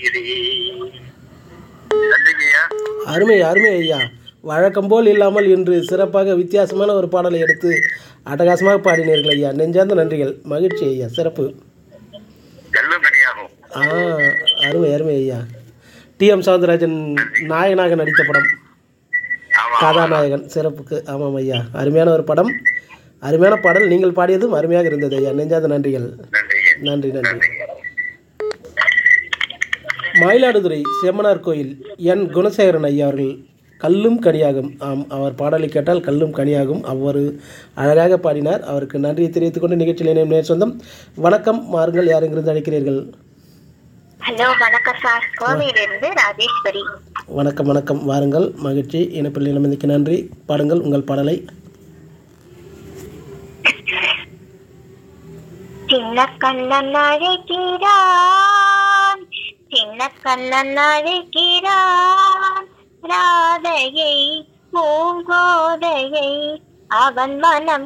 பாடுகிறேன் நன்றிங்கய்யா அருமை அருமை ஐயா வழக்கம் போல் இல்லாமல் இன்று சிறப்பாக வித்தியாசமான ஒரு பாடலை எடுத்து அட்டகாசமாக பாடினீர்கள் ஐயா நெஞ்சார்ந்த நன்றிகள் மகிழ்ச்சி ஐயா சிறப்பு கல்லும் கனியாகும் ஆ அருமை அருமை ஐயா டி எம் சவுந்தரராஜன் நாயகனாக நடித்த படம் ஆமா கதாநாயகன் சிறப்புக்கு ஆமாம் ஐயா அருமையான ஒரு படம் அருமையான பாடல் நீங்கள் பாடியதும் அருமையாக இருந்தது ஐயா நெஞ்சார்ந்த நன்றிகள் நன்றிங்க நன்றி நன்றி நன்றிங்க மயிலாடுதுறை செம்மனார் கோயில் என் குணசேகரன் ஐயா அவர்கள் கல்லும் கனியாகும் ஆம் அவர் பாடலை கேட்டால் கல்லும் கனியாகும் அவர் அழகாக பாடினார் அவருக்கு நன்றியை தெரிவித்துக் கொண்டு நிகழ்ச்சியில் இணையும் நேர் சொந்தம் வணக்கம் மாறுங்கள் யார் எங்கிருந்து அழைக்கிறீர்கள் ஹலோ வணக்கம் சார் கோவையிலிருந்து ராஜேஸ்வரி வணக்கம் வணக்கம் வாருங்கள் மகிழ்ச்சி இணைப்பில் இணைந்தமைக்கு நன்றி பாடுங்கள் உங்கள் பாடலை சின்ன கண்ணன் அழைக்கிறான் சின்ன கண்ணன் அழைக்கிறான் ராதையை பூங்கோதையை அவன் மனம்